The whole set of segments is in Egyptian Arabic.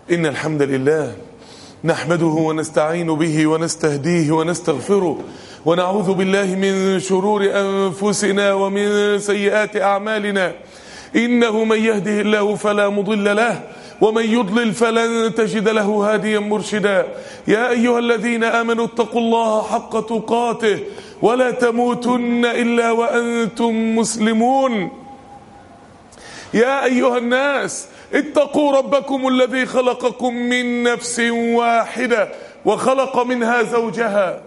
إن الحمد لله نحمده ونستعين به ونستهديه ونستغفره ونعوذ بالله من شرور أنفسنا ومن سيئات أعمالنا إنه من يهده الله فلا مضل له ومن يضلل فلن تجد له هاديا مرشدا يا أيها الذين آمنوا اتقوا الله حق تقاته ولا تموتن إلا وأنتم مسلمون يا أيها الناس اتقوا ربكم الذي خلقكم من نفس واحدة وخلق منها زوجها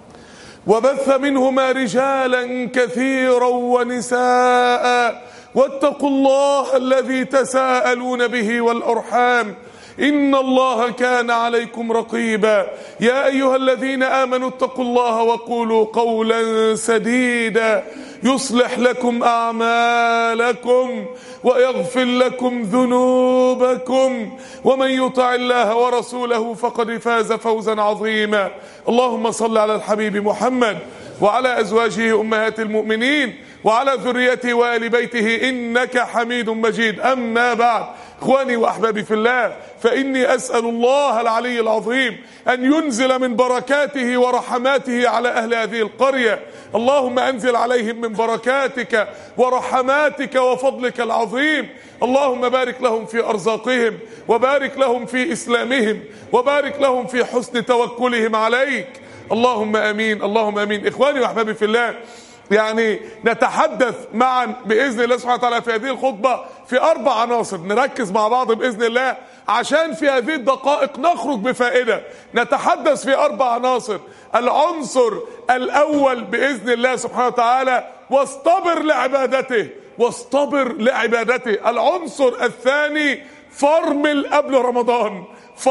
وبث منهما رجالا كثيرا ونساء واتقوا الله الذي تساءلون به والأرحام إن الله كان عليكم رقيبا يا أيها الذين آمنوا اتقوا الله وقولوا قولا سديدا يصلح لكم أعمالكم ويغفر لكم ذنوبكم ومن يطع الله ورسوله فقد فاز فوزا عظيما اللهم صل على الحبيب محمد وعلى أزواجه أمهات المؤمنين وعلى ذريته وآل بيته إنك حميد مجيد أما بعد إخواني وأحبابي في الله فإني أسأل الله العلي العظيم أن ينزل من بركاته ورحماته على أهل هذه القرية اللهم أنزل عليهم من بركاتك ورحماتك وفضلك العظيم اللهم بارك لهم في أرزاقهم وبارك لهم في إسلامهم وبارك لهم في حسن توكلهم عليك اللهم امين اللهم امين اخواني واحبابي في الله يعني نتحدث معا باذن الله سبحانه وتعالى في هذه الخطبه في اربع عناصر نركز مع بعض باذن الله عشان في هذه الدقائق نخرج بفائده نتحدث في اربع عناصر العنصر الاول باذن الله سبحانه وتعالى واصطبر لعبادته واصطبر لعبادته العنصر الثاني فرمل قبل رمضان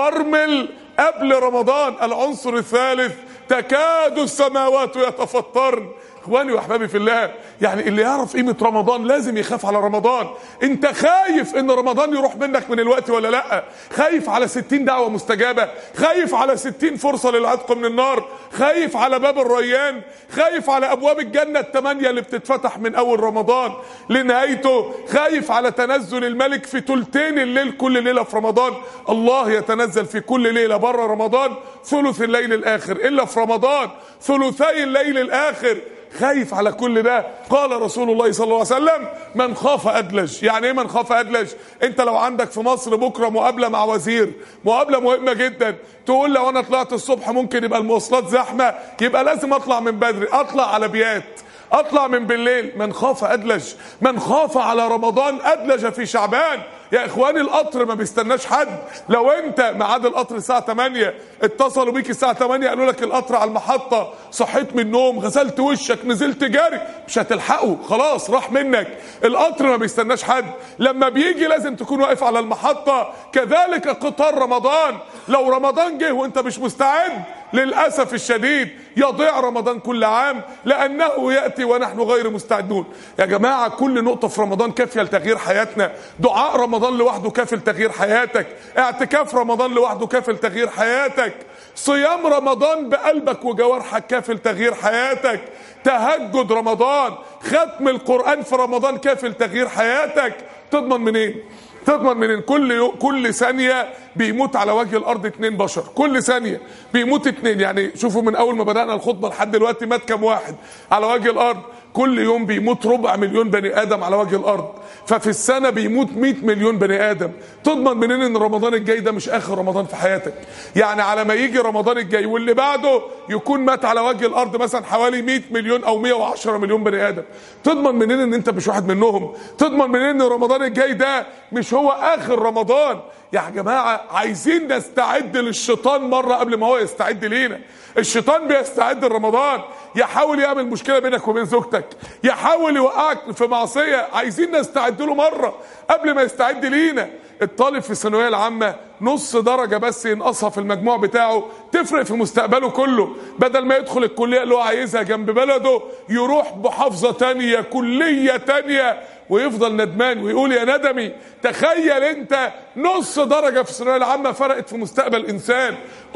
فرمل قبل رمضان العنصر الثالث تكاد السماوات يتفطرن اخواني واحبابي في الله يعني اللي يعرف قيمه رمضان لازم يخاف على رمضان انت خايف ان رمضان يروح منك من الوقت ولا لا خايف على ستين دعوه مستجابه خايف على ستين فرصه للعتق من النار خايف على باب الريان خايف على ابواب الجنه الثمانيه اللي بتتفتح من اول رمضان لنهايته خايف على تنزل الملك في تلتين الليل كل ليله في رمضان الله يتنزل في كل ليله بره رمضان ثلث الليل الاخر الا في رمضان ثلثي الليل الاخر خايف على كل ده قال رسول الله صلى الله عليه وسلم من خاف ادلج يعني ايه من خاف ادلج انت لو عندك في مصر بكره مقابله مع وزير مقابله مهمه جدا تقول لو انا طلعت الصبح ممكن يبقى المواصلات زحمه يبقى لازم اطلع من بدري اطلع على بيات اطلع من بالليل من خاف ادلج من خاف على رمضان ادلج في شعبان يا اخواني القطر ما بيستناش حد لو انت ميعاد القطر الساعه 8 اتصلوا بيك الساعه 8 قالوا لك القطر على المحطه صحيت من النوم غسلت وشك نزلت جري مش هتلحقه خلاص راح منك القطر ما بيستناش حد لما بيجي لازم تكون واقف على المحطه كذلك قطار رمضان لو رمضان جه وانت مش مستعد للاسف الشديد يضيع رمضان كل عام لانه ياتي ونحن غير مستعدون يا جماعه كل نقطه في رمضان كافيه لتغيير حياتنا دعاء رمضان لوحده كافي لتغيير حياتك اعتكاف رمضان لوحده كافي لتغيير حياتك صيام رمضان بقلبك وجوارحك كافي لتغيير حياتك تهجد رمضان ختم القران في رمضان كافي لتغيير حياتك تضمن منين تضمن من كل يو كل ثانيه بيموت على وجه الارض اتنين بشر كل ثانيه بيموت اتنين يعني شوفوا من اول ما بدانا الخطبه لحد دلوقتي مات كام واحد على وجه الارض كل يوم بيموت ربع مليون بني ادم على وجه الارض ففي السنه بيموت 100 مليون بني ادم تضمن منين ان رمضان الجاي ده مش اخر رمضان في حياتك يعني على ما يجي رمضان الجاي واللي بعده يكون مات على وجه الارض مثلا حوالي 100 مليون او 110 مليون بني ادم تضمن منين ان انت مش واحد منهم تضمن منين ان رمضان الجاي ده مش هو اخر رمضان يا جماعه عايزين نستعد للشيطان مره قبل ما هو يستعد لينا الشيطان بيستعد لرمضان يحاول يعمل مشكله بينك وبين زوجتك يحاول يوقعك في معصيه عايزين نستعد له مره قبل ما يستعد لينا الطالب في الثانويه العامه نص درجه بس ينقصها في المجموع بتاعه تفرق في مستقبله كله بدل ما يدخل الكليه اللي هو عايزها جنب بلده يروح محافظه تانية كليه تانية ويفضل ندمان ويقول يا ندمي تخيل انت نص درجه في الثانويه العامه فرقت في مستقبل انسان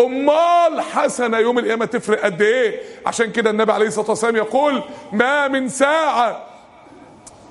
امال حسنه يوم القيامه تفرق قد ايه عشان كده النبي عليه الصلاه والسلام يقول ما من ساعه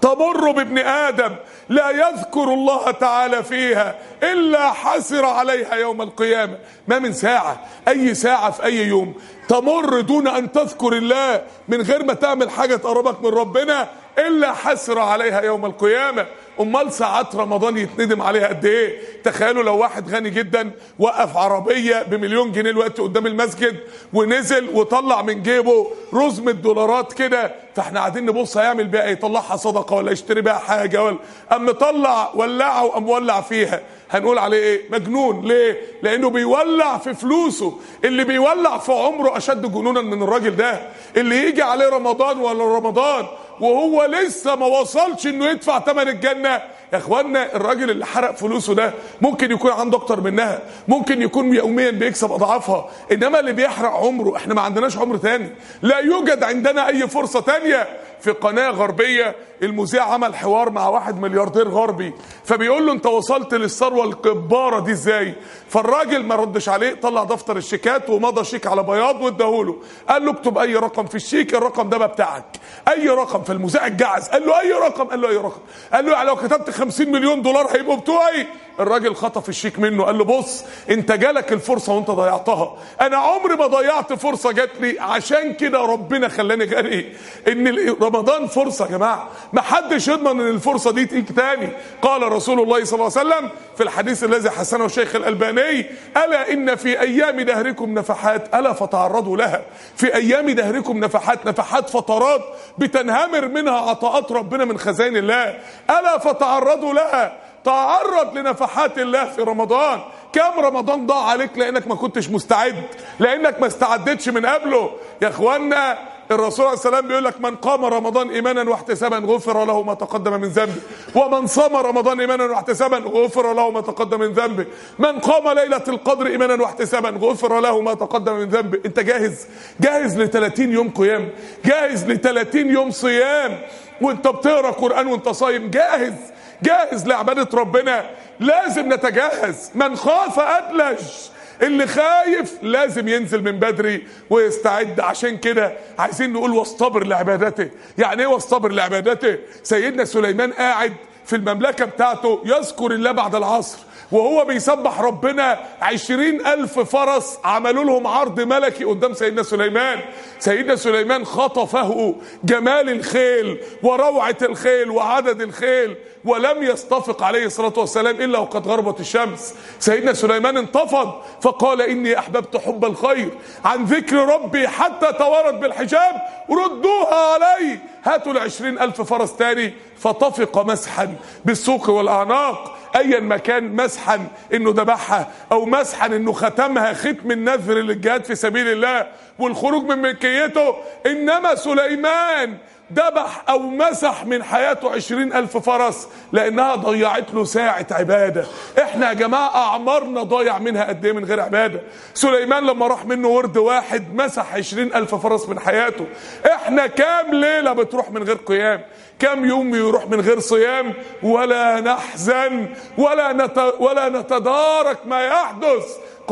تمر بابن ادم لا يذكر الله تعالى فيها الا حسر عليها يوم القيامه ما من ساعه اي ساعه في اي يوم تمر دون ان تذكر الله من غير ما تعمل حاجه تقربك من ربنا الا حسر عليها يوم القيامه امال ساعات رمضان يتندم عليها قد ايه تخيلوا لو واحد غني جدا وقف عربيه بمليون جنيه الوقت قدام المسجد ونزل وطلع من جيبه رزمه دولارات كده فاحنا قاعدين نبص هيعمل بيها ايه يطلعها صدقه ولا يشتري بيها حاجه ولا قام مطلع ولعه وقام مولع فيها هنقول عليه ايه مجنون ليه لانه بيولع في فلوسه اللي بيولع في عمره اشد جنونا من الراجل ده اللي يجي عليه رمضان ولا رمضان وهو لسه ما وصلش انه يدفع ثمن الجنه يا اخوانا الراجل اللي حرق فلوسه ده ممكن يكون عنده اكتر منها ممكن يكون يوميا بيكسب اضعافها انما اللي بيحرق عمره احنا ما عندناش عمر تاني لا يوجد عندنا اي فرصه تانيه في قناه غربيه المذيع عمل حوار مع واحد ملياردير غربي فبيقول له انت وصلت للثروه الكباره دي ازاي فالراجل ما ردش عليه طلع دفتر الشيكات ومضى شيك على بياض واداهوله قال له اكتب اي رقم في الشيك الرقم ده بقى بتاعك اي رقم فالمذيع اتجعز قال له اي رقم قال له اي رقم قال له يعني لو كتبت 50 مليون دولار هيبقوا بتوعي الراجل خطف الشيك منه قال له بص انت جالك الفرصه وانت ضيعتها انا عمري ما ضيعت فرصه جات لي عشان كده ربنا خلاني غني ان رمضان فرصه يا جماعه ما حدش يضمن ان الفرصه دي تيجي تاني قال رسول الله صلى الله عليه وسلم في الحديث الذي حسنه الشيخ الالباني الا ان في ايام دهركم نفحات الا فتعرضوا لها في ايام دهركم نفحات نفحات فترات بتنهمر منها عطاءات ربنا من خزائن الله الا فتعرضوا لها تعرض لنفحات الله في رمضان كم رمضان ضاع عليك لانك ما كنتش مستعد لانك ما استعدتش من قبله يا اخوانا الرسول عليه السلام بيقول لك من قام رمضان ايمانا واحتسابا غفر له ما تقدم من ذنبه ومن صام رمضان ايمانا واحتسابا غفر له ما تقدم من ذنبه من قام ليله القدر ايمانا واحتسابا غفر له ما تقدم من ذنبه انت جاهز جاهز ل 30 يوم قيام جاهز ل 30 يوم صيام وانت بتقرا قران وانت صايم جاهز جاهز لعباده ربنا لازم نتجهز من خاف ادلج اللي خايف لازم ينزل من بدري ويستعد عشان كده عايزين نقول واصطبر لعبادته يعني ايه واصطبر لعبادته سيدنا سليمان قاعد في المملكة بتاعته يذكر الله بعد العصر وهو بيسبح ربنا عشرين ألف فرس عملوا لهم عرض ملكي قدام سيدنا سليمان سيدنا سليمان خطفه جمال الخيل وروعة الخيل وعدد الخيل ولم يستفق عليه الصلاة والسلام إلا وقد غربت الشمس سيدنا سليمان انتفض فقال إني أحببت حب الخير عن ذكر ربي حتى توارد بالحجاب ردوها علي هاتوا العشرين ألف فرس تاني فطفق مسحا بالسوق والأعناق ايا ما كان مسحا انه ذبحها او مسحا انه ختمها ختم النذر للجهاد في سبيل الله والخروج من ملكيته انما سليمان ذبح او مسح من حياته عشرين الف فرس لانها ضيعت له ساعة عبادة احنا يا جماعة اعمارنا ضايع منها قد ايه من غير عبادة سليمان لما راح منه ورد واحد مسح عشرين الف فرس من حياته احنا كام ليلة بتروح من غير قيام كم يوم يروح من غير صيام ولا نحزن ولا نت ولا نتدارك ما يحدث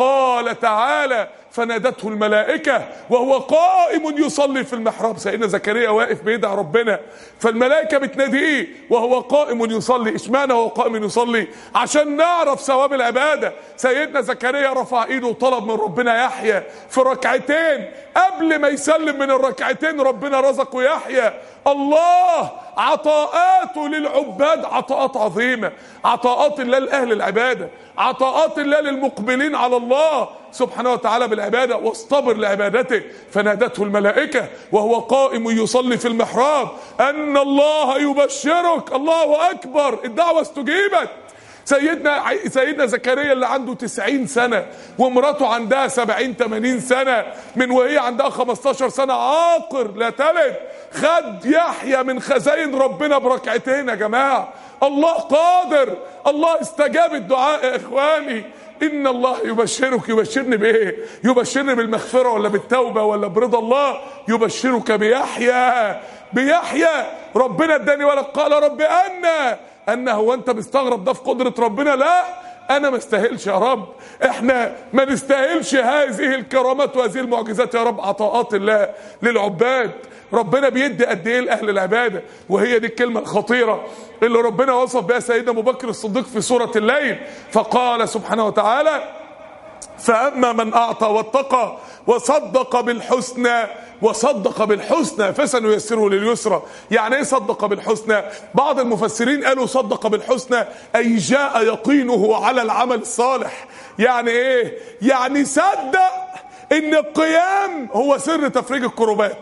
قال تعالى فنادته الملائكة وهو قائم يصلي في المحراب سيدنا زكريا واقف بيدعي ربنا فالملائكة بتناديه وهو قائم يصلي اشمعنى هو قائم يصلي عشان نعرف ثواب العبادة سيدنا زكريا رفع ايده وطلب من ربنا يحيى في ركعتين قبل ما يسلم من الركعتين ربنا رزقه يحيى الله عطاءاته للعباد عطاءات عظيمة عطاءات الله لأهل العبادة عطاءات الله للمقبلين على الله سبحانه وتعالى بالعبادة واصطبر لعبادته فنادته الملائكة وهو قائم يصلي في المحراب أن الله يبشرك الله أكبر الدعوة استجيبت سيدنا سيدنا زكريا اللي عنده 90 سنة ومراته عندها 70 80 سنة من وهي عندها 15 سنة عاقر لا تلد خد يحيى من خزائن ربنا بركعتين يا جماعة الله قادر الله استجاب الدعاء يا اخواني ان الله يبشرك يبشرني بايه يبشرني بالمغفرة ولا بالتوبة ولا برضا الله يبشرك بيحيى بيحيى ربنا اداني ولد قال رب أنا أن هو أنت مستغرب ده في قدرة ربنا لا انا ما استاهلش يا رب احنا ما نستاهلش هذه الكرامات وهذه المعجزات يا رب عطاءات الله للعباد ربنا بيدي قد ايه لاهل العباده وهي دي الكلمه الخطيره اللي ربنا وصف بها سيدنا ابو بكر الصديق في سوره الليل فقال سبحانه وتعالى فأما من أعطى واتقى وصدق بالحسنى وصدق بالحسنى فسنيسره لليسرى يعني ايه صدق بالحسنى بعض المفسرين قالوا صدق بالحسنى أي جاء يقينه على العمل الصالح يعني ايه يعني صدق ان القيام هو سر تفريج الكروبات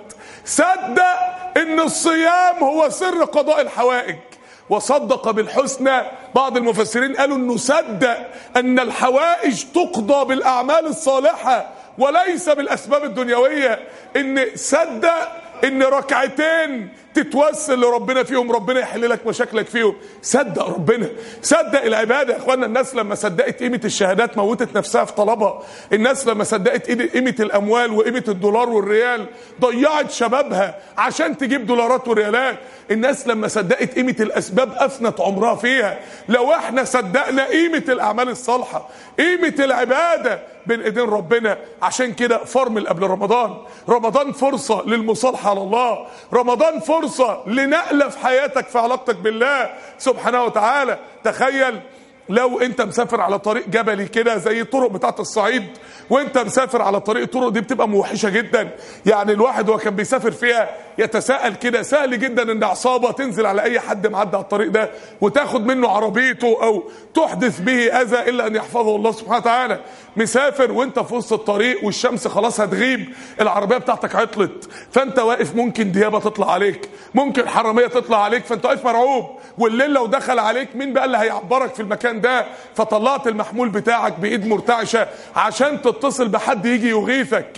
صدق ان الصيام هو سر قضاء الحوائج وصدق بالحسنى بعض المفسرين قالوا انه صدق ان الحوائج تقضى بالاعمال الصالحه وليس بالاسباب الدنيويه ان صدق ان ركعتين تتوسل لربنا فيهم ربنا يحل لك مشاكلك فيهم صدق ربنا صدق العباده يا اخوانا الناس لما صدقت قيمه الشهادات موتت نفسها في طلبها الناس لما صدقت قيمه الاموال وقيمه الدولار والريال ضيعت شبابها عشان تجيب دولارات وريالات الناس لما صدقت قيمه الاسباب افنت عمرها فيها لو احنا صدقنا قيمه الاعمال الصالحه قيمه العباده بين ايدين ربنا عشان كده فرمل قبل رمضان رمضان فرصه للمصالحه على الله رمضان فرصه لنقله في حياتك في علاقتك بالله سبحانه وتعالى تخيل لو انت مسافر على طريق جبلي كده زي الطرق بتاعت الصعيد وانت مسافر على طريق الطرق دي بتبقى موحشه جدا يعني الواحد وهو كان بيسافر فيها يتساءل كده سهل جدا ان عصابه تنزل على اي حد معدي على الطريق ده وتاخد منه عربيته او تحدث به اذى الا ان يحفظه الله سبحانه وتعالى مسافر وانت في وسط الطريق والشمس خلاص هتغيب العربيه بتاعتك عطلت فانت واقف ممكن ديابه تطلع عليك ممكن حراميه تطلع عليك فانت واقف مرعوب والليل لو دخل عليك مين بقى اللي هيعبرك في المكان ده فطلعت المحمول بتاعك بايد مرتعشه عشان تتصل بحد يجي يغيثك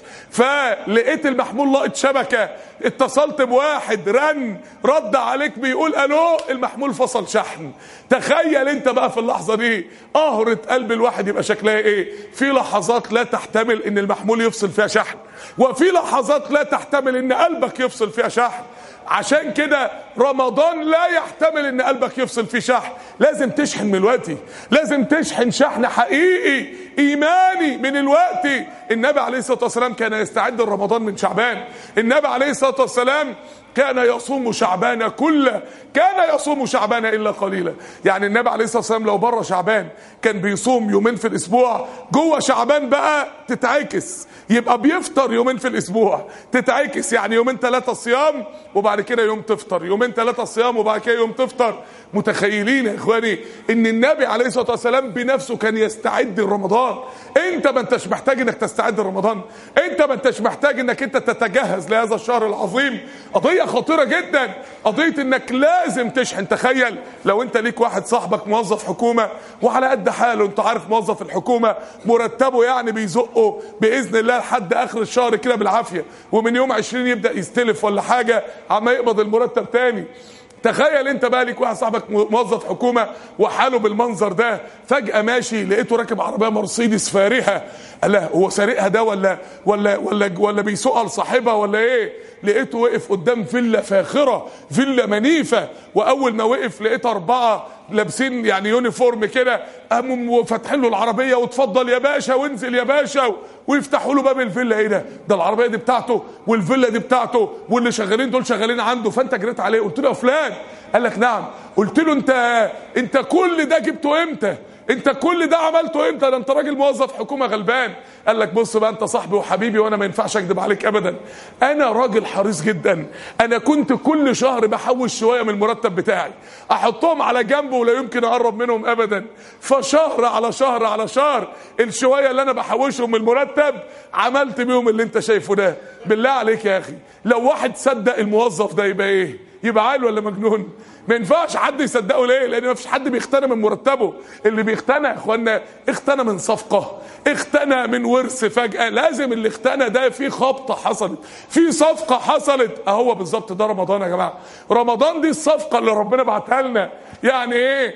فلقيت المحمول لاقط شبكه اتصلت بواحد رن رد عليك بيقول الو المحمول فصل شحن تخيل انت بقى في اللحظه دي قهرة قلب الواحد يبقى شكلها ايه في لحظات لا تحتمل ان المحمول يفصل فيها شحن وفي لحظات لا تحتمل ان قلبك يفصل فيها شحن عشان كده رمضان لا يحتمل ان قلبك يفصل فيه شحن لازم تشحن من الوقت لازم تشحن شحن حقيقي ايماني من الوقت النبي عليه الصلاه والسلام كان يستعد لرمضان من شعبان النبي عليه الصلاه والسلام كان يصوم شعبان كله كان يصوم شعبان الا قليلا يعني النبي عليه الصلاه والسلام لو بره شعبان كان بيصوم يومين في الاسبوع جوه شعبان بقى تتعكس يبقى بيفطر يومين في الاسبوع تتعكس يعني يومين ثلاثه صيام وبعد كده يوم تفطر يومين ثلاثه صيام وبعد كده يوم تفطر متخيلين يا اخواني ان النبي عليه الصلاه والسلام بنفسه كان يستعد لرمضان انت ما انتش محتاج انك تستعد لرمضان انت ما انتش محتاج انك انت تتجهز لهذا الشهر العظيم قضيه خطيره جدا قضيه انك لازم تشحن تخيل لو انت ليك واحد صاحبك موظف حكومه وعلى قد حاله انت عارف موظف الحكومه مرتبه يعني بيزقه باذن الله لحد اخر الشهر كده بالعافيه ومن يوم 20 يبدا يستلف ولا حاجه عما يقبض المرتب تاني تخيل انت بقى ليك واحد صاحبك موظف حكومه وحاله بالمنظر ده فجاه ماشي لقيته راكب عربيه مرسيدس فارهه قال لا هو سارقها ده ولا ولا ولا ولا بيسوقها لصاحبها ولا ايه لقيته وقف قدام فيلا فاخره فيلا منيفه واول ما وقف لقيت اربعه لابسين يعني يونيفورم كده قاموا فاتحين له العربيه واتفضل يا باشا وانزل يا باشا ويفتحوا له باب الفيلا ايه ده ده العربيه دي بتاعته والفيلا دي بتاعته واللي شغالين دول شغالين عنده فانت جريت عليه قلت له يا فلان قال لك نعم قلت له انت انت كل ده جبته امتى انت كل ده عملته امتى ده انت راجل موظف حكومه غلبان قال لك بص بقى انت صاحبي وحبيبي وانا ما ينفعش اكذب عليك ابدا انا راجل حريص جدا انا كنت كل شهر بحوش شويه من المرتب بتاعي احطهم على جنب ولا يمكن اقرب منهم ابدا فشهر على شهر على شهر الشويه اللي انا بحوشهم من المرتب عملت بيهم اللي انت شايفه ده بالله عليك يا اخي لو واحد صدق الموظف ده يبقى ايه يبقى عيل ولا مجنون ما ينفعش حد يصدقه ليه لان ما فيش حد بيختنى من مرتبه اللي بيختنى يا اخوانا اختنى من صفقه اختنى من ورث فجاه لازم اللي اختنى ده في خبطه حصلت في صفقه حصلت اهو بالظبط ده رمضان يا جماعه رمضان دي الصفقه اللي ربنا بعتها لنا يعني ايه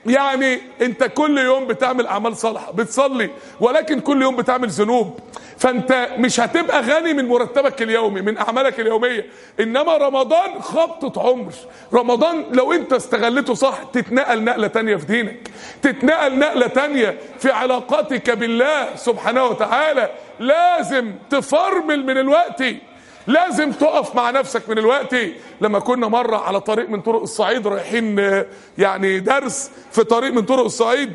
يعني انت كل يوم بتعمل اعمال صالحه بتصلي ولكن كل يوم بتعمل ذنوب فانت مش هتبقى غني من مرتبك اليومي من اعمالك اليوميه انما رمضان خبطه عمر رمضان لو انت استغلته صح تتنقل نقله تانية في دينك تتنقل نقله تانية في علاقاتك بالله سبحانه وتعالى لازم تفرمل من الوقت لازم تقف مع نفسك من الوقت لما كنا مرة على طريق من طرق الصعيد رايحين آه، يعني درس في طريق من طرق الصعيد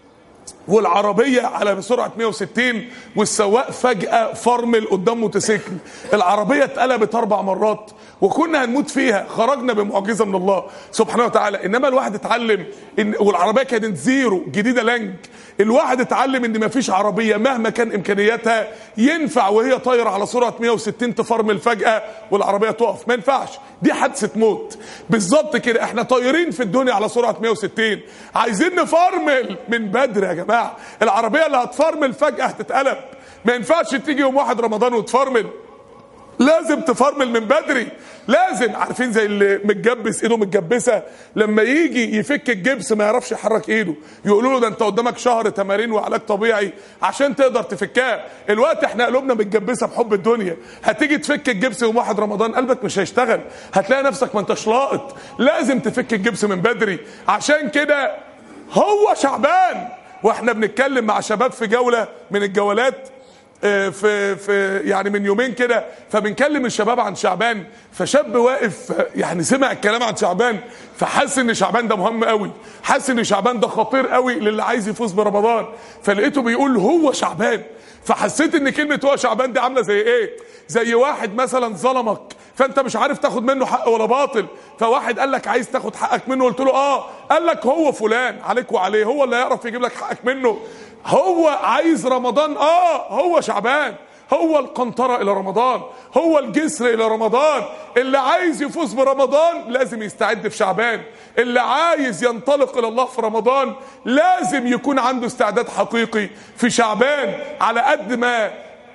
والعربية على سرعة 160 والسواق فجأة فرمل قدام موتوسيكل العربية اتقلبت أربع مرات وكنا هنموت فيها خرجنا بمعجزة من الله سبحانه وتعالى إنما الواحد اتعلم إن والعربية كانت زيرو جديدة لانج الواحد اتعلم إن مفيش عربية مهما كان إمكانياتها ينفع وهي طايرة على سرعة 160 تفرمل فجأة والعربية تقف ما ينفعش دي حادثة موت بالظبط كده احنا طايرين في الدنيا على سرعة 160 عايزين نفرمل من بدري يا جماعة العربية اللي هتفرمل فجأة هتتقلب ما ينفعش تيجي يوم واحد رمضان وتفرمل لازم تفرمل من بدري لازم عارفين زي اللي متجبس ايده متجبسه لما يجي يفك الجبس ما يعرفش يحرك ايده يقولوا له ده انت قدامك شهر تمارين وعلاج طبيعي عشان تقدر تفكها الوقت احنا قلوبنا متجبسه بحب الدنيا هتيجي تفك الجبس يوم واحد رمضان قلبك مش هيشتغل هتلاقي نفسك ما انتش لاقط لازم تفك الجبس من بدري عشان كده هو شعبان واحنا بنتكلم مع شباب في جوله من الجولات آه، في في يعني من يومين كده فبنكلم الشباب عن شعبان فشاب واقف آه، يعني سمع الكلام عن شعبان فحس ان شعبان ده مهم قوي حس ان شعبان ده خطير قوي للي عايز يفوز برمضان فلقيته بيقول هو شعبان فحسيت ان كلمه هو شعبان دي عامله زي ايه زي واحد مثلا ظلمك فانت مش عارف تاخد منه حق ولا باطل فواحد قال لك عايز تاخد حقك منه قلت له اه قال لك هو فلان عليك وعليه هو اللي يعرف يجيب لك حقك منه هو عايز رمضان اه هو شعبان هو القنطرة إلى رمضان هو الجسر إلى رمضان اللي عايز يفوز برمضان لازم يستعد في شعبان اللي عايز ينطلق إلى الله في رمضان لازم يكون عنده استعداد حقيقي في شعبان على قد ما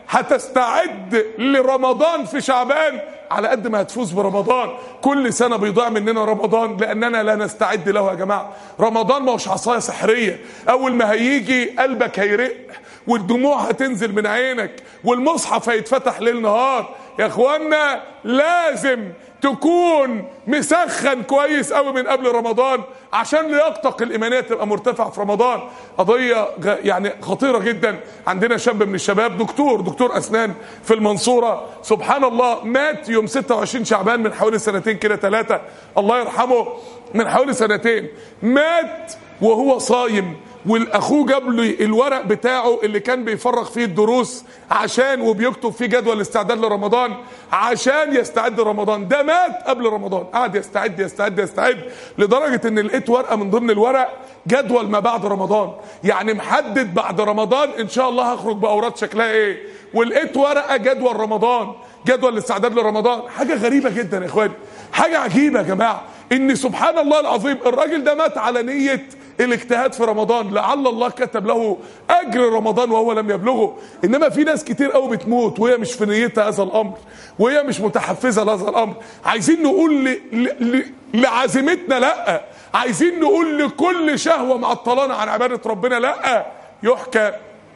هتستعد لرمضان في شعبان على قد ما هتفوز برمضان كل سنة بيضيع مننا رمضان لأننا لا نستعد له يا جماعة رمضان ما هوش عصاية سحرية أول ما هيجي قلبك هيرق والدموع هتنزل من عينك والمصحف هيتفتح ليل نهار يا اخوانا لازم تكون مسخن كويس قوي من قبل رمضان عشان لياقتك الايمانيه تبقى مرتفعه في رمضان قضيه غ- يعني خطيره جدا عندنا شاب من الشباب دكتور دكتور اسنان في المنصوره سبحان الله مات يوم 26 شعبان من حوالي سنتين كده ثلاثه الله يرحمه من حوالي سنتين مات وهو صايم والاخوه جاب لي الورق بتاعه اللي كان بيفرغ فيه الدروس عشان وبيكتب فيه جدول الاستعداد لرمضان عشان يستعد لرمضان ده مات قبل رمضان قعد يستعد يستعد يستعد لدرجه ان لقيت ورقه من ضمن الورق جدول ما بعد رمضان يعني محدد بعد رمضان ان شاء الله هخرج باوراد شكلها ايه ولقيت ورقه جدول رمضان جدول الاستعداد لرمضان حاجه غريبه جدا يا اخواني حاجه عجيبه يا جماعه ان سبحان الله العظيم الراجل ده مات على نيه الاجتهاد في رمضان لعل الله كتب له اجر رمضان وهو لم يبلغه انما في ناس كتير قوي بتموت وهي مش في نيتها هذا الامر وهي مش متحفزه لهذا الامر عايزين نقول ل... ل... ل... لعزيمتنا لا عايزين نقول لكل شهوه معطلانا عن عباده ربنا لا يحكى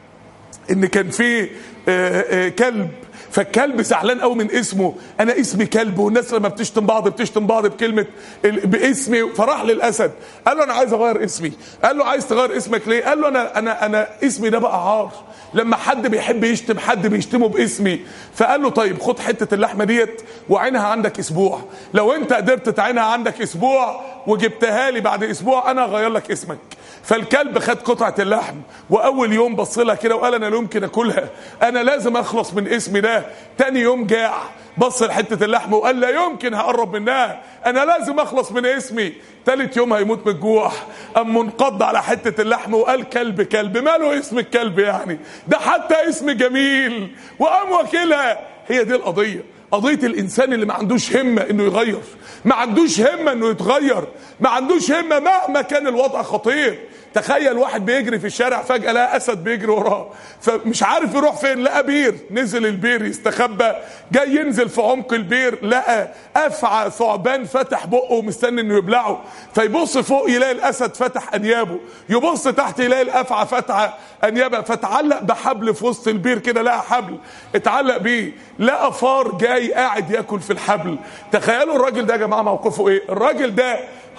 ان كان في آه، آه، كلب فالكلب زعلان قوي من اسمه انا اسمي كلب والناس لما بتشتم بعض بتشتم بعض بكلمه ال- باسمي فراح للاسد قال له انا عايز اغير اسمي قال له عايز تغير اسمك ليه قال له انا انا انا اسمي ده بقى عار لما حد بيحب يشتم حد بيشتمه باسمي فقال له طيب خد حته اللحمه ديت وعينها عندك اسبوع لو انت قدرت تعينها عندك اسبوع وجبتها لي بعد اسبوع انا هغير لك اسمك فالكلب خد قطعة اللحم وأول يوم بص لها كده وقال أنا لا يمكن أكلها أنا لازم أخلص من اسمي ده تاني يوم جاع بص لحتة اللحم وقال لا يمكن هقرب منها أنا لازم أخلص من اسمي تالت يوم هيموت من الجوع أم منقض على حتة اللحم وقال كلب كلب ماله اسم الكلب يعني ده حتى اسم جميل وقام واكلها هي دي القضية قضية الإنسان اللي ما عندوش همة إنه يغير ما عندوش همة إنه يتغير ما عندوش همة مهما كان الوضع خطير تخيل واحد بيجري في الشارع فجاه لقى اسد بيجري وراه فمش عارف يروح فين لقى بير نزل البير يستخبى جاي ينزل في عمق البير لقى افعى ثعبان فتح بقه ومستني انه يبلعه فيبص فوق يلاقي الاسد فتح انيابه يبص تحت يلاقي الافعى فتح انيابها فتعلق بحبل في وسط البير كده لقى حبل اتعلق بيه لقى فار جاي قاعد ياكل في الحبل تخيلوا الراجل ده يا جماعه موقفه ايه الراجل ده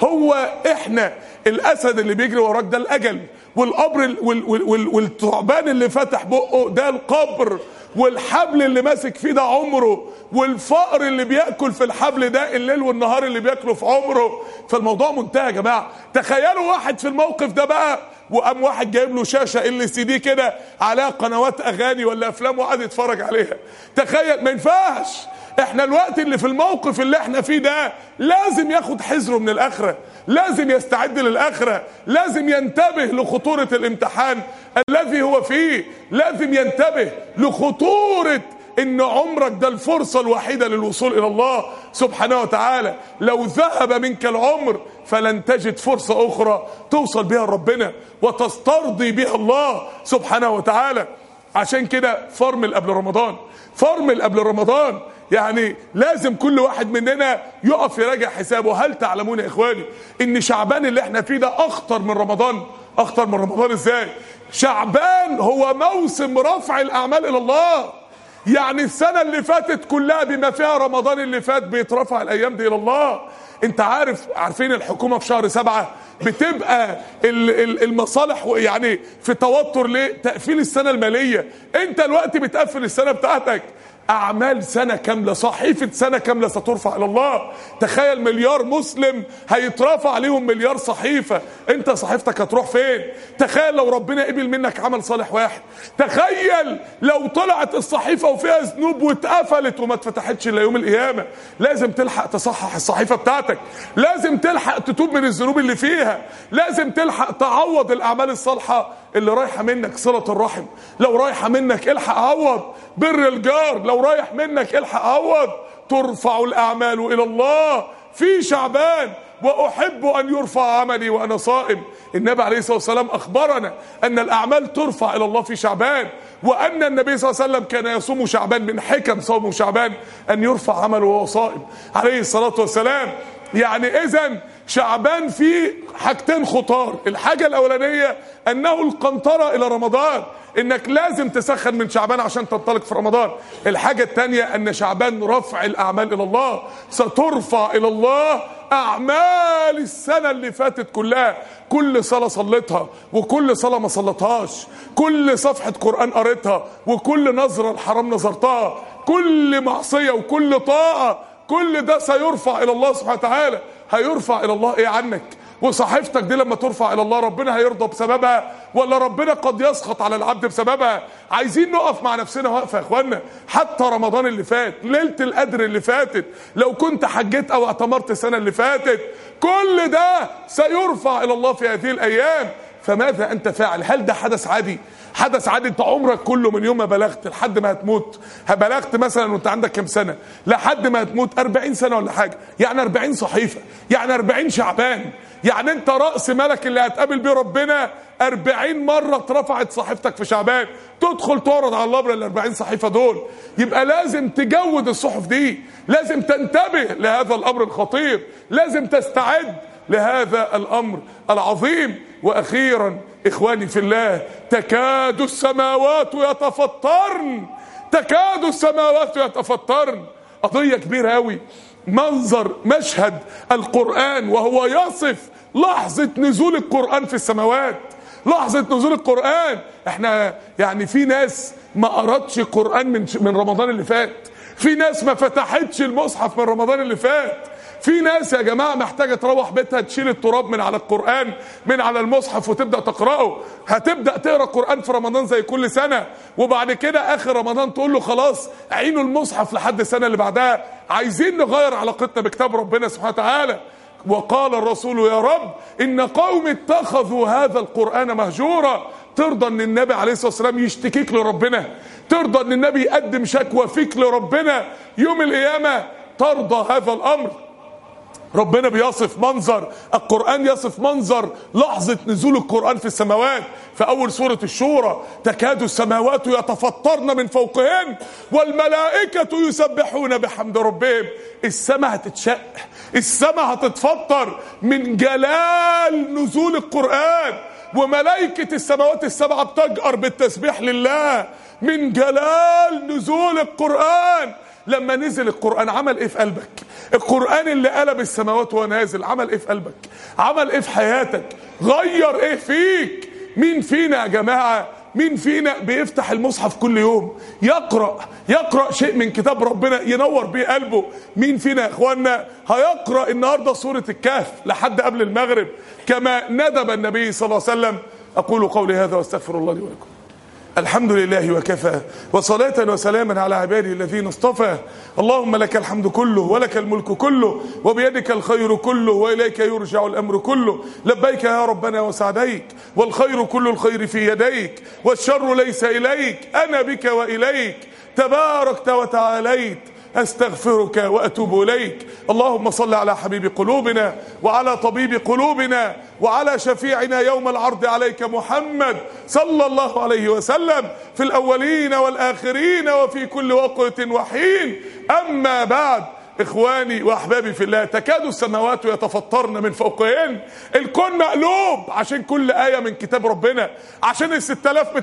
هو احنا الاسد اللي بيجري وراك ده الاجل والقبر وال وال وال والثعبان اللي فتح بقه ده القبر والحبل اللي ماسك فيه ده عمره والفقر اللي بياكل في الحبل ده الليل والنهار اللي بياكله في عمره فالموضوع منتهى يا جماعه تخيلوا واحد في الموقف ده بقى وقام واحد جايب له شاشه ال سي دي كده عليها قنوات اغاني ولا افلام وقعد يتفرج عليها تخيل ما ينفعش احنا الوقت اللي في الموقف اللي احنا فيه ده لازم ياخد حذره من الاخره لازم يستعد للاخره لازم ينتبه لخطوره الامتحان الذي هو فيه لازم ينتبه لخطوره ان عمرك ده الفرصه الوحيده للوصول الى الله سبحانه وتعالى لو ذهب منك العمر فلن تجد فرصه اخرى توصل بها لربنا وتسترضي بها الله سبحانه وتعالى عشان كده فرمل قبل رمضان فرمل قبل رمضان يعني لازم كل واحد مننا يقف يراجع حسابه هل تعلمون يا اخواني ان شعبان اللي احنا فيه ده اخطر من رمضان اخطر من رمضان ازاي شعبان هو موسم رفع الاعمال الى الله يعني السنة اللي فاتت كلها بما فيها رمضان اللي فات بيترفع الأيام دي إلى الله أنت عارف عارفين الحكومة في شهر سبعة بتبقى المصالح يعني في توتر ليه تقفيل السنة المالية أنت الوقت بتقفل السنة بتاعتك أعمال سنة كاملة صحيفة سنة كاملة سترفع إلى الله تخيل مليار مسلم هيترفع عليهم مليار صحيفة أنت صحيفتك هتروح فين تخيل لو ربنا قبل منك عمل صالح واحد تخيل لو طلعت الصحيفة وفيها ذنوب واتقفلت وما اتفتحتش إلا يوم القيامة لازم تلحق تصحح الصحيفة بتاعتك لازم تلحق تتوب من الذنوب اللي فيها لازم تلحق تعوض الأعمال الصالحة اللي رايحة منك صلة الرحم لو رايحة منك الحق عوض بر الجار لو رايح منك الحق عوض ترفع الأعمال إلى الله في شعبان وأحب أن يرفع عملي وأنا صائم النبي عليه الصلاة والسلام أخبرنا أن الأعمال ترفع إلى الله في شعبان وأن النبي صلى الله عليه وسلم كان يصوم شعبان من حكم صوم شعبان أن يرفع عمله وهو صائم عليه الصلاة والسلام يعني إذا شعبان فيه حاجتين خطار الحاجة الأولانية أنه القنطرة إلى رمضان إنك لازم تسخن من شعبان عشان تنطلق في رمضان الحاجة الثانية أن شعبان رفع الأعمال إلى الله سترفع إلى الله أعمال السنة اللي فاتت كلها كل صلاة صليتها وكل صلاة ما صلتهاش كل صفحة قرآن قريتها وكل نظرة الحرام نظرتها كل معصية وكل طاعة كل ده سيرفع إلى الله سبحانه وتعالى هيرفع إلى الله إيه عنك وصحيفتك دي لما ترفع الى الله ربنا هيرضى بسببها ولا ربنا قد يسخط على العبد بسببها عايزين نقف مع نفسنا وقفه يا اخوانا حتى رمضان اللي فات ليله القدر اللي فاتت لو كنت حجيت او اعتمرت السنه اللي فاتت كل ده سيرفع الى الله في هذه الايام فماذا انت فاعل هل ده حدث عادي حدث عادي انت عمرك كله من يوم ما بلغت لحد ما هتموت بلغت مثلا وانت عندك كام سنه لحد ما هتموت 40 سنه ولا حاجه يعني 40 صحيفه يعني 40 شعبان يعني انت راس ملك اللي هتقابل بيه ربنا 40 مره اترفعت صحيفتك في شعبان تدخل تعرض على الله بال 40 صحيفه دول يبقى لازم تجود الصحف دي لازم تنتبه لهذا الامر الخطير لازم تستعد لهذا الامر العظيم واخيرا اخواني في الله تكاد السماوات يتفطرن تكاد السماوات يتفطرن قضيه كبيره قوي منظر مشهد القران وهو يصف لحظه نزول القران في السماوات لحظه نزول القران احنا يعني في ناس ما قراتش قران من من رمضان اللي فات في ناس ما فتحتش المصحف من رمضان اللي فات في ناس يا جماعة محتاجة تروح بيتها تشيل التراب من على القرآن من على المصحف وتبدأ تقرأه هتبدأ تقرأ القرآن في رمضان زي كل سنة وبعد كده آخر رمضان تقول له خلاص عينوا المصحف لحد السنة اللي بعدها عايزين نغير علاقتنا بكتاب ربنا سبحانه وتعالى وقال الرسول يا رب إن قوم اتخذوا هذا القرآن مهجورا ترضى ان النبي عليه الصلاه والسلام يشتكيك لربنا ترضى ان النبي يقدم شكوى فيك لربنا يوم القيامه ترضى هذا الامر ربنا بيصف منظر القرآن يصف منظر لحظة نزول القرآن في السماوات في أول سورة الشورى تكاد السماوات يتفطرن من فوقهن والملائكة يسبحون بحمد ربهم السماء هتتشق السماء هتتفطر من جلال نزول القرآن وملائكة السماوات السبعة بتجأر بالتسبيح لله من جلال نزول القرآن لما نزل القرآن عمل ايه في قلبك القرآن اللي قلب السماوات وهو نازل عمل ايه في قلبك عمل ايه في حياتك غير ايه فيك مين فينا يا جماعة مين فينا بيفتح المصحف كل يوم يقرأ يقرأ شيء من كتاب ربنا ينور بيه قلبه مين فينا يا اخوانا هيقرأ النهاردة سورة الكهف لحد قبل المغرب كما ندب النبي صلى الله عليه وسلم أقول قولي هذا واستغفر الله لي ولكم الحمد لله وكفى وصلاة وسلاما على عباده الذين اصطفى اللهم لك الحمد كله ولك الملك كله وبيدك الخير كله وإليك يرجع الأمر كله لبيك يا ربنا وسعديك والخير كل الخير في يديك والشر ليس إليك أنا بك وإليك تباركت وتعاليت استغفرك واتوب اليك اللهم صل على حبيب قلوبنا وعلى طبيب قلوبنا وعلى شفيعنا يوم العرض عليك محمد صلى الله عليه وسلم في الاولين والاخرين وفي كل وقت وحين اما بعد اخواني واحبابي في الله تكاد السماوات يتفطرن من فوقهن الكون مقلوب عشان كل ايه من كتاب ربنا عشان ال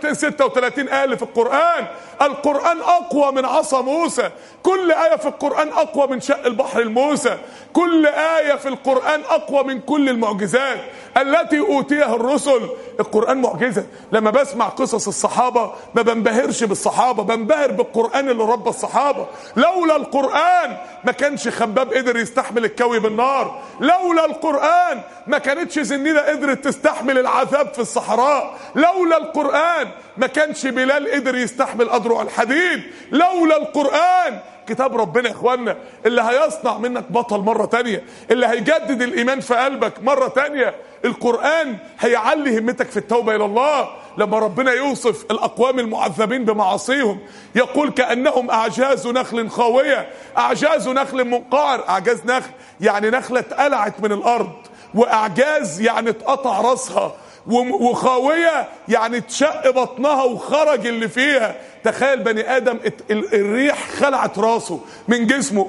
6236 ايه اللي في القران القران اقوى من عصا موسى كل ايه في القران اقوى من شق البحر الموسى كل ايه في القران اقوى من كل المعجزات التي اوتيها الرسل القران معجزه لما بسمع قصص الصحابه ما بنبهرش بالصحابه بنبهر بالقران اللي ربى الصحابه لولا القران ما كانش خباب قدر يستحمل الكوي بالنار لولا القرآن ما كانتش زنينة قدرت تستحمل العذاب في الصحراء لولا القرآن ما كانش بلال قدر يستحمل أذرع الحديد لولا القرآن كتاب ربنا يا اخوانا اللي هيصنع منك بطل مرة تانية اللي هيجدد الإيمان في قلبك مرة تانية القرآن هيعلي همتك في التوبة إلى الله لما ربنا يوصف الأقوام المعذبين بمعاصيهم يقول كأنهم أعجاز نخل خاوية أعجاز نخل منقعر أعجاز نخل يعني نخلة اتقلعت من الأرض وأعجاز يعني اتقطع راسها وخاوية يعني اتشق بطنها وخرج اللي فيها تخيل بني ادم الريح خلعت راسه من جسمه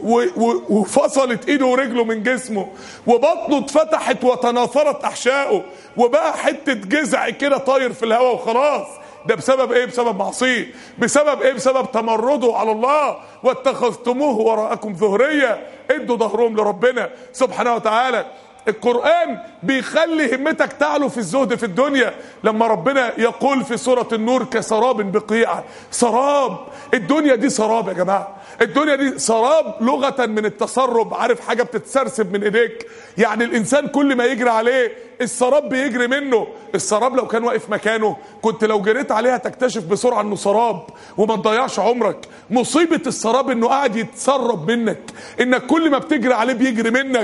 وفصلت ايده ورجله من جسمه وبطنه اتفتحت وتناثرت احشائه وبقى حته جذع كده طاير في الهواء وخلاص ده بسبب ايه بسبب معصيه بسبب ايه بسبب تمرده على الله واتخذتموه وراءكم ظهريه ادوا ظهرهم لربنا سبحانه وتعالى القرآن بيخلي همتك تعلو في الزهد في الدنيا لما ربنا يقول في سورة النور كسراب بقيعة سراب الدنيا دي سراب يا جماعة الدنيا دي سراب لغة من التسرب عارف حاجة بتتسرسب من ايديك يعني الانسان كل ما يجري عليه السراب بيجري منه السراب لو كان واقف مكانه كنت لو جريت عليها تكتشف بسرعة انه سراب وما تضيعش عمرك مصيبة السراب انه قاعد يتسرب منك انك كل ما بتجري عليه بيجري منك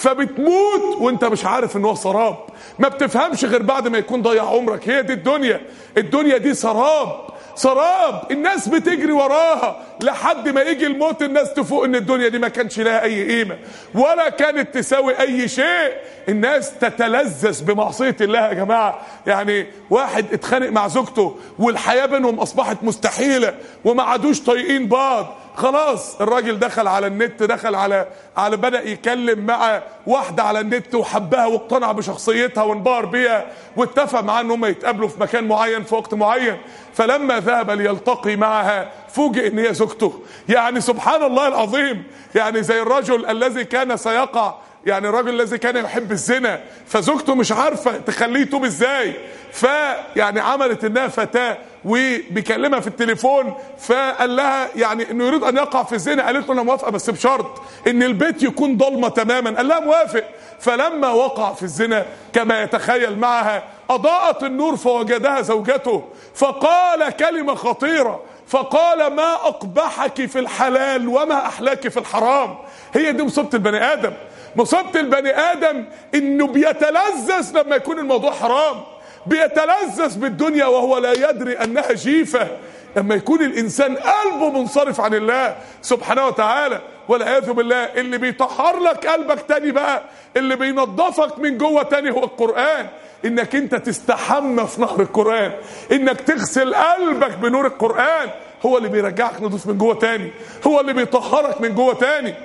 فبتموت وانت مش عارف ان هو سراب ما بتفهمش غير بعد ما يكون ضيع عمرك هي دي الدنيا الدنيا دي سراب سراب الناس بتجري وراها لحد ما يجي الموت الناس تفوق ان الدنيا دي ما كانش لها اي قيمة ولا كانت تساوي اي شيء الناس تتلذذ بمعصية الله يا جماعة يعني واحد اتخانق مع زوجته والحياة بينهم اصبحت مستحيلة وما عادوش طايقين بعض خلاص الراجل دخل على النت دخل على على بدا يكلم مع واحده على النت وحبها واقتنع بشخصيتها وانبهر بيها واتفق معاه ان هم يتقابلوا في مكان معين في وقت معين فلما ذهب ليلتقي معها فوجئ ان هي زوجته يعني سبحان الله العظيم يعني زي الرجل الذي كان سيقع يعني الراجل الذي كان يحب الزنا فزوجته مش عارفه تخليه يتوب ازاي فيعني عملت انها فتاه وبيكلمها في التليفون فقال لها يعني انه يريد ان يقع في الزنا قالت له انا موافقه بس بشرط ان البيت يكون ضلمه تماما قال لها موافق فلما وقع في الزنا كما يتخيل معها اضاءت النور فوجدها زوجته فقال كلمه خطيره فقال ما اقبحك في الحلال وما احلاك في الحرام هي دي مصيبه البني ادم مصيبه البني ادم انه بيتلذذ لما يكون الموضوع حرام بيتلذذ بالدنيا وهو لا يدري انها جيفه لما يكون الانسان قلبه منصرف عن الله سبحانه وتعالى والعياذ بالله اللي بيطهر لك قلبك تاني بقى اللي بينظفك من جوه تاني هو القرآن انك انت تستحمى في نهر القرآن انك تغسل قلبك بنور القرآن هو اللي بيرجعك نضيف من جوه تاني هو اللي بيطهرك من جوه تاني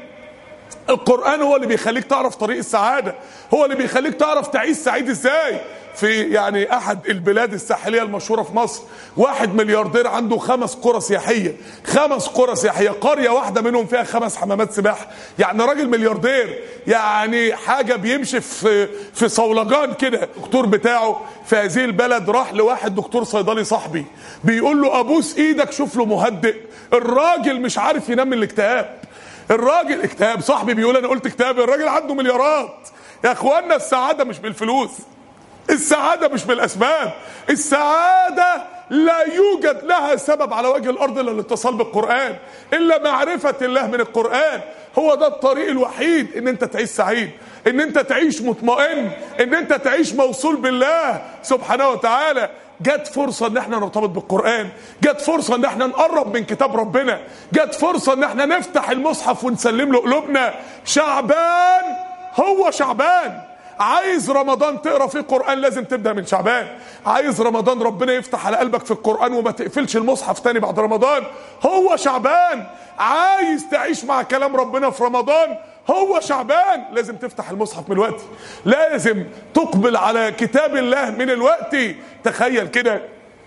القرآن هو اللي بيخليك تعرف طريق السعادة هو اللي بيخليك تعرف تعيش سعيد ازاي في يعني احد البلاد الساحليه المشهوره في مصر واحد ملياردير عنده خمس قرى سياحيه خمس قرى سياحيه قريه واحده منهم فيها خمس حمامات سباحه يعني راجل ملياردير يعني حاجه بيمشي في في صولجان كده الدكتور بتاعه في هذه البلد راح لواحد دكتور صيدلي صاحبي بيقول له ابوس ايدك شوف له مهدئ الراجل مش عارف ينام من الاكتئاب الراجل اكتئاب صاحبي بيقول انا قلت اكتئاب الراجل عنده مليارات يا اخوانا السعاده مش بالفلوس السعادة مش بالأسباب السعادة لا يوجد لها سبب على وجه الأرض إلا الاتصال بالقرآن إلا معرفة الله من القرآن هو ده الطريق الوحيد إن أنت تعيش سعيد إن أنت تعيش مطمئن إن أنت تعيش موصول بالله سبحانه وتعالى جت فرصة ان احنا نرتبط بالقرآن جت فرصة ان احنا نقرب من كتاب ربنا جت فرصة ان احنا نفتح المصحف ونسلم له قلوبنا شعبان هو شعبان عايز رمضان تقرا فيه قران لازم تبدا من شعبان عايز رمضان ربنا يفتح على قلبك في القران وما تقفلش المصحف تاني بعد رمضان هو شعبان عايز تعيش مع كلام ربنا في رمضان هو شعبان لازم تفتح المصحف من الوقت لازم تقبل على كتاب الله من الوقت تخيل كده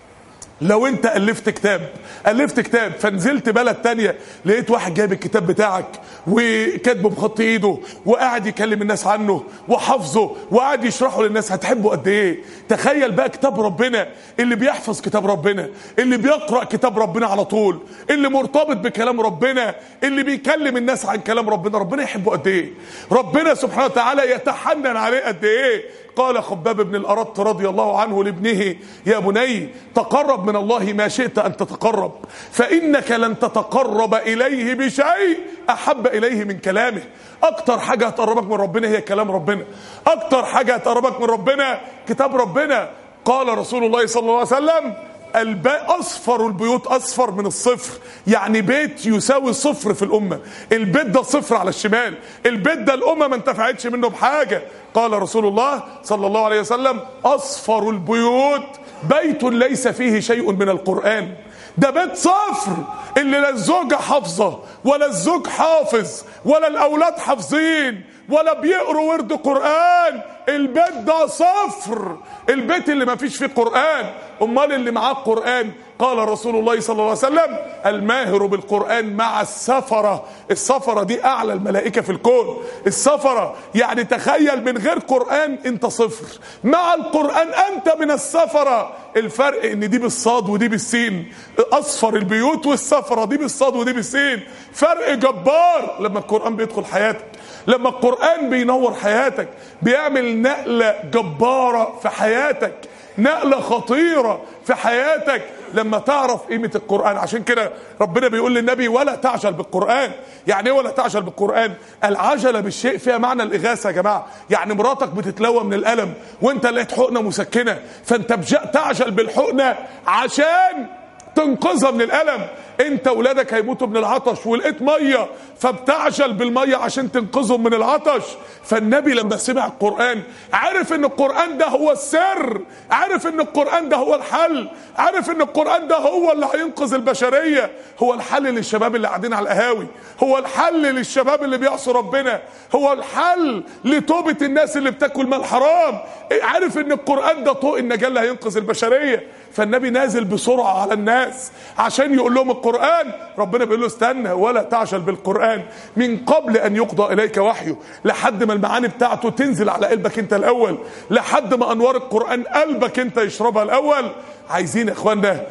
لو انت الفت كتاب الفت كتاب فنزلت بلد تانية لقيت واحد جايب الكتاب بتاعك وكاتبه بخط ايده وقاعد يكلم الناس عنه وحافظه وقاعد يشرحه للناس هتحبه قد ايه تخيل بقى كتاب ربنا اللي بيحفظ كتاب ربنا اللي بيقرا كتاب ربنا على طول اللي مرتبط بكلام ربنا اللي بيكلم الناس عن كلام ربنا ربنا يحبه قد ايه ربنا سبحانه وتعالى يتحنن عليه قد ايه قال خباب بن الأرط رضي الله عنه لابنه يا بني تقرب من الله ما شئت أن تتقرب فإنك لن تتقرب إليه بشيء أحب إليه من كلامه أكتر حاجة هتقربك من ربنا هي كلام ربنا أكتر حاجة هتقربك من ربنا كتاب ربنا قال رسول الله صلى الله عليه وسلم الباء اصفر البيوت اصفر من الصفر يعني بيت يساوي صفر في الامه البيت ده صفر على الشمال البيت ده الامه ما انتفعتش منه بحاجه قال رسول الله صلى الله عليه وسلم اصفر البيوت بيت ليس فيه شيء من القران ده بيت صفر اللي لا الزوجه حافظه ولا الزوج حافظ ولا الاولاد حافظين ولا بيقروا ورد قرآن البيت ده صفر البيت اللي ما فيش فيه قرآن امال اللي معاه قرآن قال رسول الله صلى الله عليه وسلم الماهر بالقرآن مع السفرة السفرة دي أعلى الملائكة في الكون السفرة يعني تخيل من غير قرآن أنت صفر مع القرآن أنت من السفرة الفرق ان دي بالصاد ودي بالسين اصفر البيوت والسفرة دي بالصاد ودي بالسين فرق جبار لما القرآن بيدخل حياتك لما القرآن بينور حياتك بيعمل نقلة جبارة في حياتك نقلة خطيرة في حياتك لما تعرف قيمة القرآن عشان كده ربنا بيقول للنبي ولا تعجل بالقرآن يعني ايه ولا تعجل بالقرآن العجلة بالشيء فيها معنى الإغاثة يا جماعة يعني مراتك بتتلوى من الألم وانت لقيت حقنة مسكنة فانت تعجل بالحقنة عشان تنقذها من الألم انت ولادك هيموتوا من العطش ولقيت ميه فبتعجل بالميه عشان تنقذهم من العطش فالنبي لما سمع القران عرف ان القران ده هو السر عرف ان القران ده هو الحل عرف ان القران ده هو اللي هينقذ البشريه هو الحل للشباب اللي قاعدين على القهاوي هو الحل للشباب اللي بيعصوا ربنا هو الحل لتوبه الناس اللي بتاكل مال حرام عارف ان القران ده طوق النجاه اللي هينقذ البشريه فالنبي نازل بسرعه على الناس عشان يقول لهم القرآن ربنا بيقول له استنى ولا تعجل بالقرآن من قبل أن يقضى إليك وحيه لحد ما المعاني بتاعته تنزل على قلبك أنت الأول لحد ما أنوار القرآن قلبك أنت يشربها الأول عايزين يا إخوانا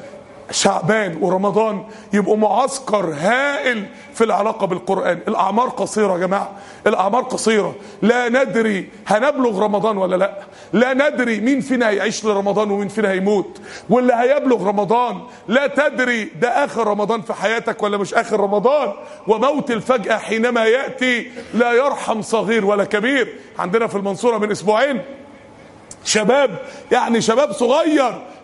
شعبان ورمضان يبقوا معسكر هائل في العلاقة بالقرآن الأعمار قصيرة يا جماعة الأعمار قصيرة لا ندري هنبلغ رمضان ولا لا لا ندري مين فينا هيعيش لرمضان ومين فينا هيموت واللي هيبلغ رمضان لا تدري ده آخر رمضان في حياتك ولا مش آخر رمضان وموت الفجأة حينما يأتي لا يرحم صغير ولا كبير عندنا في المنصورة من أسبوعين شباب يعني شباب صغير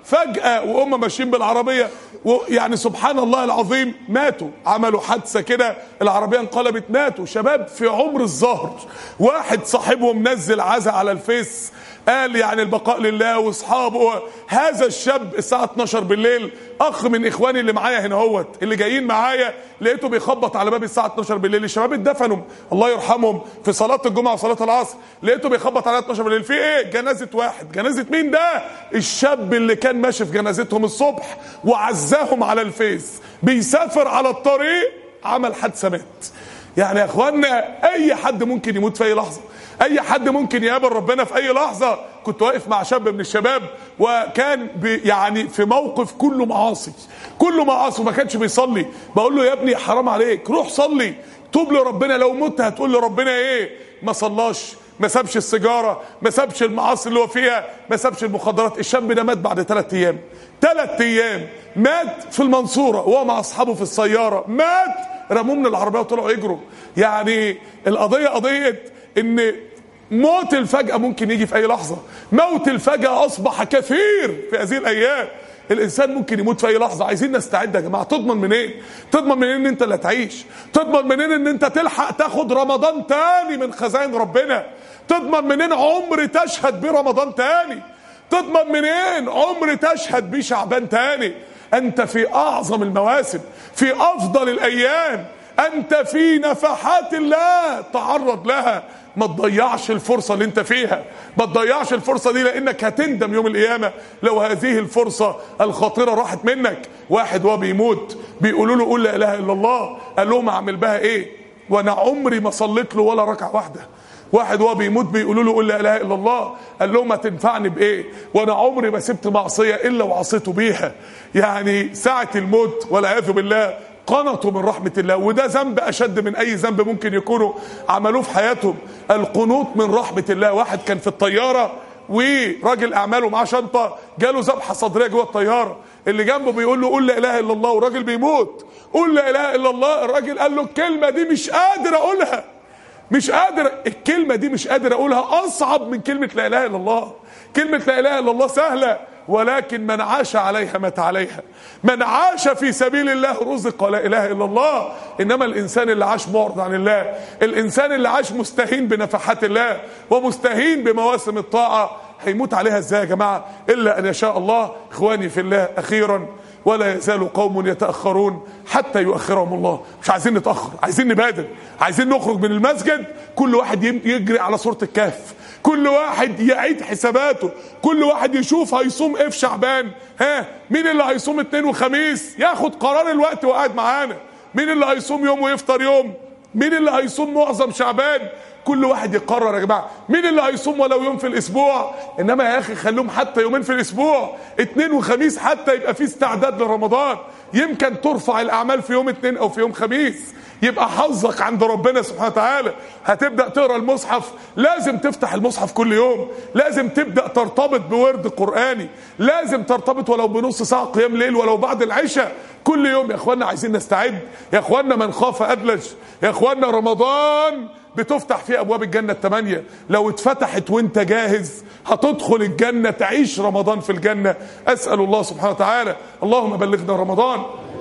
فجأة وهم ماشيين بالعربية ويعني سبحان الله العظيم ماتوا عملوا حادثة كده العربية انقلبت ماتوا شباب في عمر الظهر واحد صاحبهم نزل عزا على الفيس قال يعني البقاء لله واصحابه هذا الشاب الساعة 12 بالليل اخ من اخواني اللي معايا هنا هوت اللي جايين معايا لقيته بيخبط على باب الساعة 12 بالليل الشباب اتدفنوا الله يرحمهم في صلاة الجمعة وصلاة العصر لقيته بيخبط على 12 بالليل في ايه جنازة واحد جنازة مين ده الشاب اللي كان ماشي في جنازتهم الصبح وعزاهم على الفيس بيسافر على الطريق عمل حادثة مات يعني يا اخوانا اي حد ممكن يموت في اي لحظه اي حد ممكن يقابل ربنا في اي لحظه كنت واقف مع شاب من الشباب وكان يعني في موقف كله معاصي كله معاصي وما كانش بيصلي بقول له يا ابني حرام عليك روح صلي توب لربنا لو مت هتقول لربنا ايه ما صلاش ما سابش السيجاره ما سابش المعاصي اللي هو فيها ما سابش المخدرات الشاب ده مات بعد ثلاث ايام ثلاث ايام مات في المنصوره وهو مع اصحابه في السياره مات رموه من العربيه وطلعوا يجروا يعني القضيه قضيه ان موت الفجأة ممكن يجي في أي لحظة موت الفجأة أصبح كثير في هذه الأيام الإنسان ممكن يموت في أي لحظة عايزين نستعد يا جماعة تضمن منين تضمن منين إن أنت اللي هتعيش تضمن منين إن أنت تلحق تاخد رمضان تاني من خزائن ربنا تضمن منين عمر تشهد بيه رمضان تاني تضمن منين عمر تشهد بيه شعبان تاني أنت في أعظم المواسم في أفضل الأيام أنت في نفحات الله تعرض لها ما تضيعش الفرصة اللي انت فيها ما تضيعش الفرصة دي لانك هتندم يوم القيامة لو هذه الفرصة الخطيرة راحت منك واحد وهو بيموت بيقولوا له قول لا اله الا الله قال لهم اعمل بها ايه وانا عمري ما صليت له ولا ركعة واحدة واحد وهو بيموت بيقولوا له قول لا اله الا الله قال لهم هتنفعني بايه وانا عمري ما سبت معصيه الا وعصيته بيها يعني ساعه الموت والعياذ بالله قنطوا من رحمة الله وده ذنب أشد من أي ذنب ممكن يكونوا عملوه في حياتهم القنوط من رحمة الله واحد كان في الطيارة وراجل أعماله معاه شنطة جاله ذبحة صدرية جوه الطيارة اللي جنبه بيقول له قول لا إله إلا الله والراجل بيموت قول لا إله إلا الله الراجل قال له الكلمة دي مش قادر أقولها مش قادر الكلمة دي مش قادر أقولها أصعب من كلمة لا إله إلا الله كلمة لا إله إلا الله سهلة ولكن من عاش عليها مات عليها من عاش في سبيل الله رزق لا اله الا الله انما الانسان اللي عاش معرض عن الله الانسان اللي عاش مستهين بنفحات الله ومستهين بمواسم الطاعه هيموت عليها ازاي يا جماعه الا ان يشاء الله اخواني في الله اخيرا ولا يزال قوم يتاخرون حتى يؤخرهم الله مش عايزين نتاخر عايزين نبادر عايزين نخرج من المسجد كل واحد يجري على صوره الكهف كل واحد يعيد حساباته كل واحد يشوف هيصوم ايه في شعبان ها مين اللي هيصوم اثنين وخميس ياخد قرار الوقت وقاعد معانا مين اللي هيصوم يوم ويفطر يوم مين اللي هيصوم معظم شعبان كل واحد يقرر يا جماعه مين اللي هيصوم ولو يوم في الاسبوع انما يا اخي خلوهم حتى يومين في الاسبوع اثنين وخميس حتى يبقى في استعداد لرمضان يمكن ترفع الاعمال في يوم اثنين او في يوم خميس يبقى حظك عند ربنا سبحانه وتعالى هتبدا تقرا المصحف لازم تفتح المصحف كل يوم لازم تبدا ترتبط بورد قراني لازم ترتبط ولو بنص ساعه قيام ليل ولو بعد العشاء كل يوم يا اخوانا عايزين نستعد يا اخوانا من خاف ادلج يا اخوانا رمضان بتفتح فيه ابواب الجنه الثمانيه لو اتفتحت وانت جاهز هتدخل الجنه تعيش رمضان في الجنه اسال الله سبحانه وتعالى اللهم بلغنا رمضان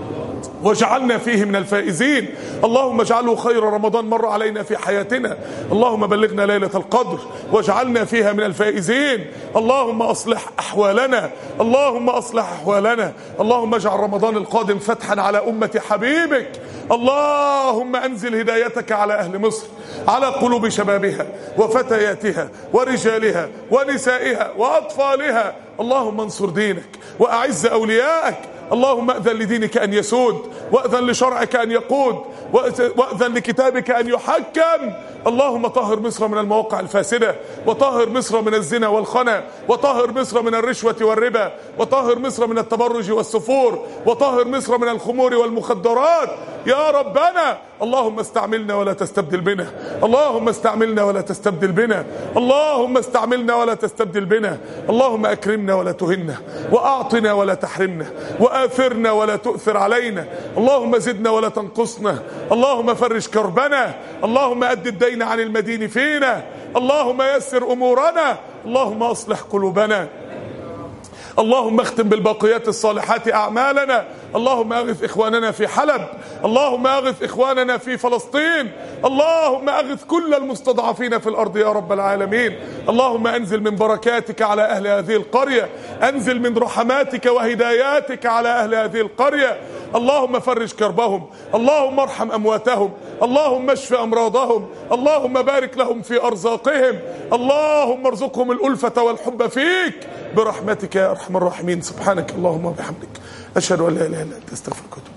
واجعلنا فيه من الفائزين اللهم اجعله خير رمضان مر علينا في حياتنا اللهم بلغنا ليلة القدر واجعلنا فيها من الفائزين اللهم أصلح أحوالنا اللهم أصلح أحوالنا اللهم اجعل رمضان القادم فتحا على أمة حبيبك اللهم أنزل هدايتك على أهل مصر على قلوب شبابها وفتياتها ورجالها ونسائها وأطفالها اللهم انصر دينك وأعز أوليائك اللهم أذن لدينك أن يسود وأذن لشرعك أن يقود وأذن لكتابك أن يحكم اللهم طهر مصر من المواقع الفاسدة وطهر مصر من الزنا والخنا وطهر مصر من الرشوة والربا وطهر مصر من التبرج والسفور وطهر مصر من الخمور والمخدرات يا ربنا اللهم استعملنا ولا تستبدل بنا اللهم استعملنا ولا تستبدل بنا اللهم استعملنا ولا تستبدل بنا اللهم أكرمنا ولا تهنا وأعطنا ولا تحرمنا وآثرنا ولا تؤثر علينا اللهم زدنا ولا تنقصنا اللهم فرج كربنا اللهم أد الدين عن المدين فينا اللهم يسر أمورنا اللهم أصلح قلوبنا اللهم اختم بالباقيات الصالحات أعمالنا اللهم أغث إخواننا في حلب اللهم أغث إخواننا في فلسطين اللهم أغث كل المستضعفين في الأرض يا رب العالمين اللهم أنزل من بركاتك على أهل هذه القرية أنزل من رحماتك وهداياتك على أهل هذه القرية اللهم فرج كربهم اللهم ارحم أمواتهم اللهم اشف أمراضهم اللهم بارك لهم في أرزاقهم اللهم ارزقهم الألفة والحب فيك برحمتك يا أرحم الراحمين سبحانك اللهم وبحمدك أشهد أن لا إله إلا أنت أستغفرك وأتوب